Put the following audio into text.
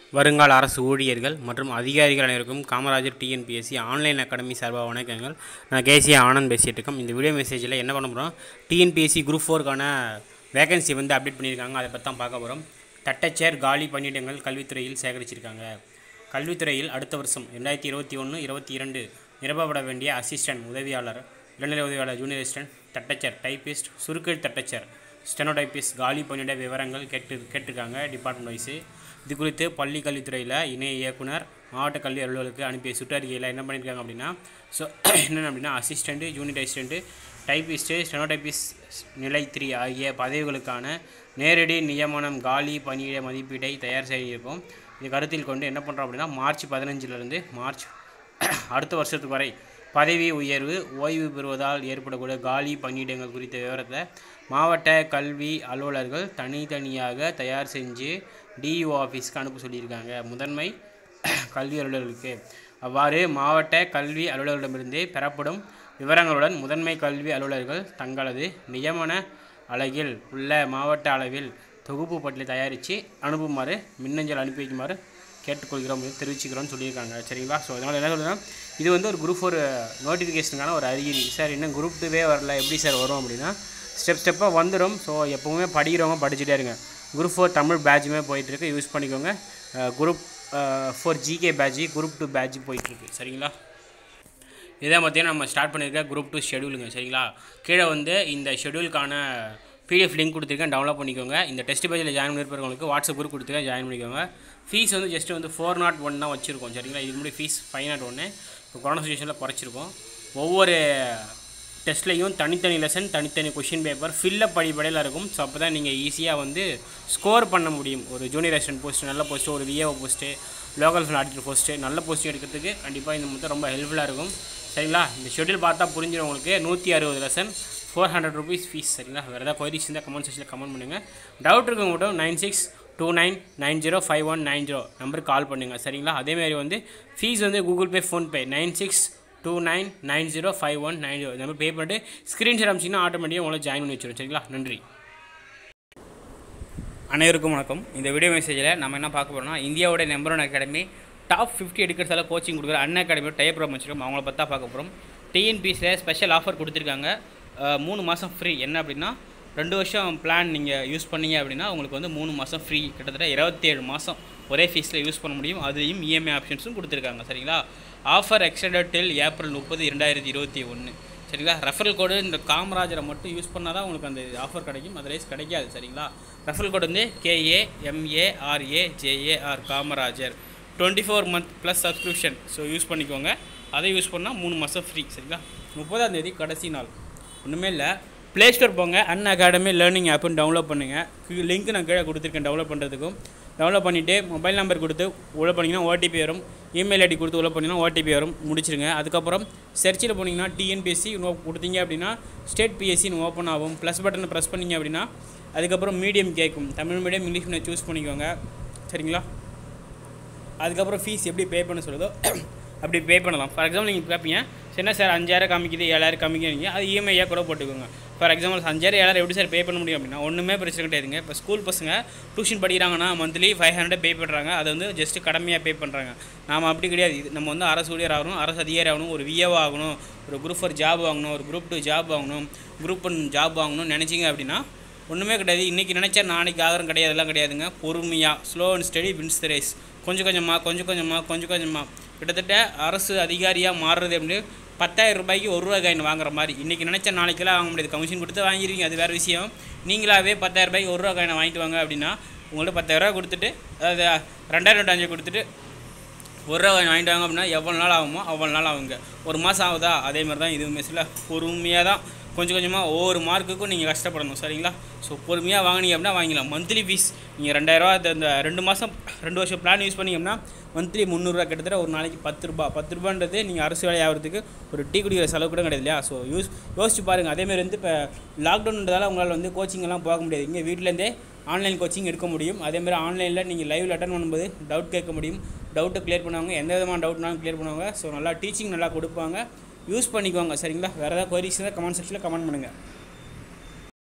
வருங்கால அரசு ஊழியர்கள் மற்றும் அதிகாரிகள் அனைவருக்கும் காமராஜர் டிஎன்பிஎஸ்சி ஆன்லைன் அகாடமி சார்பாக வணக்கங்கள் நான் கேசி ஆனந்த் பேசிகிட்டு இருக்கோம் இந்த வீடியோ மெசேஜில் என்ன பண்ண போகிறோம் டிஎன்பிஎஸ்சி குரூப் ஃபோருக்கான வேகன்சி வந்து அப்டேட் பண்ணியிருக்காங்க அதை பற்றி தான் பார்க்க போகிறோம் தட்டச்சேர் காலி பணியிடங்கள் கல்வித்துறையில் சேகரிச்சிருக்காங்க கல்வித்துறையில் அடுத்த வருஷம் ரெண்டாயிரத்தி இருபத்தி ஒன்று இருபத்தி இரண்டு நிரப்பப்பட வேண்டிய அசிஸ்டன்ட் உதவியாளர் இளநிலை உதவியாளர் ஜூனியர் அசிஸ்டன்ட் தட்டச்சர் டைப்பிஸ்ட் சுருக்கெழு தட்டச்சர் ஸ்டெனோடைப்பிஸ்ட் காலி பணியிட விவரங்கள் கேட்டு கேட்டிருக்காங்க டிபார்ட்மெண்ட் வைஸு இது குறித்து பள்ளி கல்வித்துறையில் இணை இயக்குனர் மாவட்ட கல்வி அலுவலருக்கு அனுப்பிய சுற்றறிக்கையில் என்ன பண்ணியிருக்காங்க அப்படின்னா ஸோ என்னென்ன அப்படின்னா assistant junior assistant typist stenotypist நிலை த்ரீ ஆகிய பதவிகளுக்கான நேரடி நியமனம் காலி பணியிட மதிப்பீட்டை தயார் செய்திருக்கோம் இது கருத்தில் கொண்டு என்ன பண்ணுறோம் அப்படின்னா மார்ச் பதினஞ்சிலிருந்து மார்ச் அடுத்த வருஷத்துக்கு வரை பதவி உயர்வு ஓய்வு பெறுவதால் ஏற்படக்கூடிய காலி பணியிடங்கள் குறித்த விவரத்தை மாவட்ட கல்வி அலுவலர்கள் தனித்தனியாக தயார் செஞ்சு டிஇஓ ஆஃபீஸ்க்கு அனுப்ப சொல்லியிருக்காங்க முதன்மை கல்வி அலுவலர்களுக்கு அவ்வாறு மாவட்ட கல்வி அலுவலர்களிடமிருந்து பெறப்படும் விவரங்களுடன் முதன்மை கல்வி அலுவலர்கள் தங்களது நியமன அலகில் உள்ள மாவட்ட அளவில் தொகுப்பு பட்டியலை தயாரித்து அனுப்புமாறு மின்னஞ்சல் அனுப்பி வைக்குமாறு கேட்டுக்கொள்கிறோம் அப்படின்னு தெரிவிச்சுக்கிறோம்னு சொல்லியிருக்காங்க சரிங்களா ஸோ அதனால் என்ன சொல்லுன்னா இது வந்து ஒரு குரூப் ஒரு நோட்டிஃபிகேஷனுக்கான ஒரு அறிகுறி சார் இன்னும் குரூப் டூவே வரல எப்படி சார் வரும் அப்படின்னா ஸ்டெப் ஸ்டெப்பாக வந்துடும் ஸோ எப்போவுமே படிக்கிறவங்க படிச்சுட்டே இருங்க குரூப் ஃபோர் தமிழ் பேட்சுமே போயிட்டுருக்கு யூஸ் பண்ணிக்கோங்க group four GK batch group two batch போயிட்டுருக்கு சரிங்களா இதை பார்த்தீங்கன்னா நம்ம ஸ்டார்ட் பண்ணியிருக்க குரூப் டூ ஷெடியூலுங்க சரிங்களா கீழே வந்து இந்த ஷெடியூலுக்கான பிடிஎஃப் லிங்க் கொடுத்துருக்கேன் டவுன்லோட் பண்ணிக்கோங்க இந்த டெஸ்ட் பேஜில் ஜாயின் பண்ணிருப்பவங்களுக்கு வாட்ஸ்அப் குரூப் கொடுத்துருக்கேன் ஜாயின் பண்ணிக்கோங்க ஃபீஸ் வந்து ஜஸ்ட் வந்து ஃபோர் நாட் ஒன் தான் வச்சுருக்கோம் சரிங்களா இதுக்கு முன்னாடி ஃபீஸ் ஃபைவ் நாட் ஒன்று இப்போ கொரோனா சுச்சுவேஷனில் குறைச்சிருக்கோம் ஒவ்வொரு டெஸ்ட்லேயும் தனித்தனி லெசன் தனித்தனி கொஷின் பேப்பர் ஃபில்லப் அடிப்படையில் இருக்கும் ஸோ அப்போ தான் நீங்கள் ஈஸியாக வந்து ஸ்கோர் பண்ண முடியும் ஒரு ஜூனியர் அசிஸ்டன்ட் போஸ்ட்டு நல்ல போஸ்ட்டு ஒரு VAO post local fund auditor post நல்ல போஸ்ட்டு எடுக்கிறதுக்கு கண்டிப்பாக இந்த மொத்தம் ரொம்ப ஹெல்ப்ஃபுல்லாக இருக்கும் சரிங்களா இந்த ஷெடியூல் பார்த்தா புரிஞ்சிடும் உங்களுக்கு நூற்றி அறுபது lesson four hundred rupees fees சரிங்களா வேறு ஏதாவது கொயரிஸ் இருந்தால் கமெண்ட் செக்ஷனில் கமெண்ட் பண்ணுங்கள் டவுட் இருக்கவங்க மட்டும் nine six two nine nine zero five one nine zero நம்பருக்கு கால் பண்ணுங்கள் சரிங்களா அதேமாதிரி வந்து ஃபீஸ் வந்து Google Pay PhonePe nine six two nine nine zero five one nine zero number pay பண்ணிட்டு ஸ்க்ரீன்ஷாட் அமிச்சிங்கன்னா ஆட்டோமேட்டிக்காக உங்களை ஜாயின் பண்ணி வச்சிடும் சரிங்களா நன்றி அனைவருக்கும் வணக்கம் இந்த வீடியோ மெசேஜில் நம்ம என்ன பார்க்க போகிறோம்னா இந்தியாவோட number one academy top fifty எடுக்கிறதால கோச்சிங் கொடுக்குற அண்ணா அகாடமி டைப் ப்ரோம் வச்சிருக்கோம் அவங்கள பற்றி தான் பார்க்க போகிறோம் டிஎன்பிஸில் ஸ்பெஷல் ஆஃபர் கொடுத்துருக்காங்க அஹ், மூணு மாதம் ஃப்ரீ என்ன அப்படின்னா ரெண்டு வருஷம் பிளான் நீங்கள் யூஸ் பண்ணீங்க அப்படின்னா உங்களுக்கு வந்து மூணு மாதம் ஃப்ரீ கிட்டத்தட்ட இருபத்தேழு மாதம் ஒரே ஃபீஸில் யூஸ் பண்ண முடியும் அதையும் இஎம்ஐ ஆப்ஷன்ஸும் கொடுத்துருக்காங்க சரிங்களா ஆஃபர் எக்ஸ்டெண்டட் டில் ஏப்ரல் முப்பது ரெண்டாயிரத்தி இருபத்தி ஒன்று சரிங்களா ரெஃபரல் கோடு இந்த காமராஜரை மட்டும் யூஸ் பண்ணால் தான் உங்களுக்கு அந்த ஆஃபர் கிடைக்கும் அதர்வைஸ் கிடைக்காது சரிங்களா ரெஃபரல் கோடு வந்து K A M A R A J A R Kamarajar twenty four month plus subscription so use பண்ணிக்கோங்க அதை யூஸ் பண்ணால் மூணு மாதம் ஃப்ரீ சரிங்களா முப்பதாம் தேதி கடைசி நாள் ஒன்றுமே இல்லை ப்ளே ஸ்டோர் போங்க அன் அகாடமி லேர்னிங் ஆப்புன்னு டவுன்லோட் பண்ணுங்கள் லிங்க் நான் கீழே கொடுத்துருக்கேன் டவுன்லோட் பண்ணுறதுக்கும் டவுன்லோட் பண்ணிவிட்டு மொபைல் நம்பர் கொடுத்து உள்ள பண்ணிங்கன்னா ஓடிபி வரும் இமெயில் ஐடி கொடுத்து உள்ள பண்ணிங்கன்னா ஓடிபி வரும் முடிச்சிருங்க அதுக்கப்புறம் செர்ச்சில் போனீங்கன்னா டிஎன்பிஎஸ்சி கொடுத்தீங்க அப்படின்னா ஸ்டேட் பிஎஸ்சின்னு ஓப்பன் ஆகும் ப்ளஸ் பட்டனை ப்ரெஸ் பண்ணீங்க அப்படின்னா அதுக்கப்புறம் மீடியம் கேட்கும் Tamil medium English medium choose பண்ணிக்கோங்க சரிங்களா அதுக்கப்புறம் ஃபீஸ் எப்படி பே பண்ண சொல்லுதோ அப்படி பே பண்ணலாம் ஃபார் எக்ஸாம்பிள் நீங்கள் கேட்பீங்க சரி என்ன சார் அஞ்சாயிரம் காமிக்குது ஏழாயிரம் காமிக்கிறீங்க அது இஎம்ஐயாக கூட போட்டுக்கோங்க ஃபார் எக்ஸாம்பிள் அஞ்சாயிரம் ஏழாயிரம் எப்படி சார் பே பண்ண முடியும் அப்படின்னா ஒன்றுமே பிரச்சனை கிடையாதுங்க இப்போ ஸ்கூல் பசங்க டியூஷன் படிக்கிறாங்கன்னா மந்த்லி ஃபைவ் ஹண்ட்ரட் பே பண்ணுறாங்க அதை வந்து ஜஸ்ட் கடமையாக பே பண்ணுறாங்க நாம் அப்படி கிடையாது இது நம்ம வந்து அரசு ஊழியர் ஆகணும் அரசு அதிகாரி ஆகணும் ஒரு விஏஓ ஆகணும் ஒரு குரூப் ஃபோர் ஜாப் வாங்கணும் ஒரு குரூப் டூ ஜாப் வாங்கணும் குரூப் ஒன் ஜாப் வாங்கணும்னு நினச்சிங்க அப்படின்னா ஒன்றுமே கிடையாது இன்றைக்கி நினச்சா நாளைக்கு ஆகிறம் கிடையாது எல்லாம் கிடையாதுங்க பொறுமையாக slow and steady wins the race கொஞ்சம் கொஞ்சமாக கொஞ்சம் கொஞ்சமாக கொஞ்சம் கொஞ்சமாக கிட்டத்தட்ட அரசு அதிகாரியாக மாறுறது எப்படி பத்தாயிரம் ரூபாய்க்கு ஒரு ரூபாய் காயின் வாங்குற மாதிரி இன்றைக்கி நினச்சா நாளைக்கெல்லாம் வாங்க முடியாது கமிஷன் கொடுத்து வாங்கிடுவீங்க அது வேறு விஷயம் நீங்களாவே பத்தாயிரம் ரூபாய்க்கு ஒரு ரூபா காயினை வாங்கிட்டு வாங்க அப்படின்னா உங்கள்ட்ட பத்தாயிரம் ரூபா கொடுத்துட்டு அதாவது ரெண்டாயிரம் ரெண்டு அஞ்சு கொடுத்துட்டு ஒரு ரூபா காயின் வாங்கிட்டு வாங்க அப்படின்னா எவ்வளோ நாள் ஆகுமோ அவ்வளோ நாள் ஆகுங்க ஒரு மாதம் ஆகுதா அதே மாதிரி தான் இது மெஸ்ஸில் பொறுமையாக தான் கொஞ்சம் கொஞ்சமாக ஒவ்வொரு மார்க்குக்கும் நீங்கள் கஷ்டப்படணும் சரிங்களா ஸோ பொறுமையாக வாங்கினீங்க அப்படின்னா வாங்கிக்கலாம் மந்த்லி ஃபீஸ் நீங்கள் ரெண்டாயிரரூவா இந்த ரெண்டு மாதம் ரெண்டு வருஷம் பிளான் யூஸ் பண்ணீங்கன்னா மந்த்லி முந்நூறுரூவா கிட்டத்தட்ட ஒரு நாளைக்கு பத்து ரூபா பத்து ரூபான்றது நீங்கள் அரசு வேலை ஆகிறதுக்கு ஒரு டீ குடிக்கிற செலவு கூட கிடையாது இல்லையா ஸோ யூஸ் யோசிச்சு பாருங்கள் அதேமாதிரி வந்து இப்போ லாக்டவுன்றதால உங்களால் வந்து கோச்சிங் எல்லாம் போக முடியாது இங்கே வீட்டிலேருந்தே ஆன்லைன் கோச்சிங் எடுக்க முடியும் அதேமாதிரி ஆன்லைனில் நீங்கள் லைவில் அட்டன் பண்ணும்போது டவுட் கேட்க முடியும் டவுட்டை க்ளியர் பண்ணுவாங்க எந்த விதமான டவுட்னாலும் க்ளியர் பண்ணுவாங்க ஸோ நல்லா டீச்சிங் நல்லா கொடுப்பாங்க யூஸ் பண்ணிக்கோங்க சரிங்களா வேறு ஏதாவது கொயரிஸ் இருந்தால் கமெண்ட் செக்ஷனில் கமெண்ட் பண்ணுங்கள்